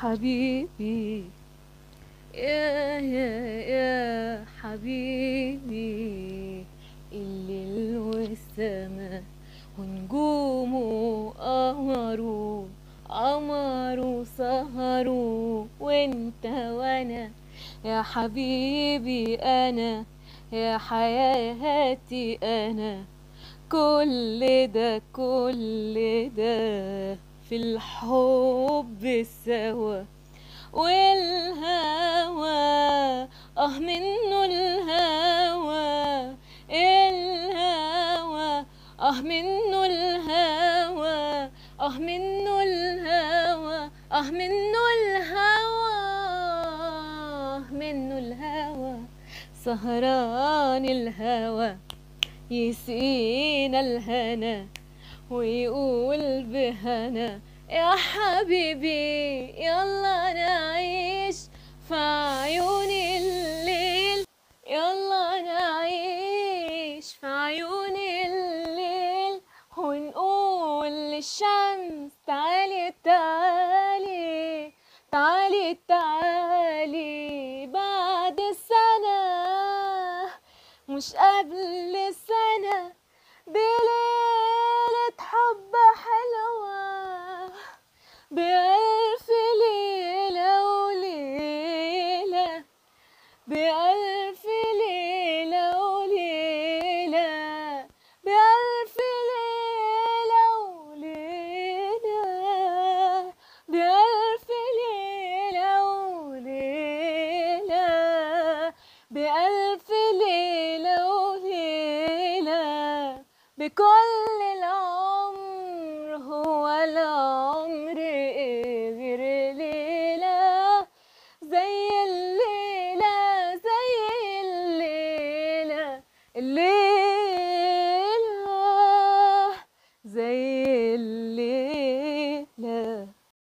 حبيبي يا يا يا حبيبي الليل والسما ونجومه قمروا قمروا سهروا وانت وانا يا حبيبي انا يا حياتي انا كل ده كل ده في الحب سوا والهوى اه منه الهوى الهوى اه منه الهوى اه منه الهوى اه منه الهوى آه منه الهوى سهران الهوى يسقينا الهنا ويقول بهنا يا حبيبي يلا نعيش في عيون الليل يلا نعيش في عيون الليل ونقول للشمس تعالي تعالي تعالي تعالي بعد سنة مش قبل سنة بليلة حب حلوة بألف ليلة وليلة بألف ليلة وليلة بألف ليلة وليلة بألف ليلة وليلة بألف ليلة وليلة بكل العمر هو العمر إيه غير ليلة زي الليلة زي الليلة الليلة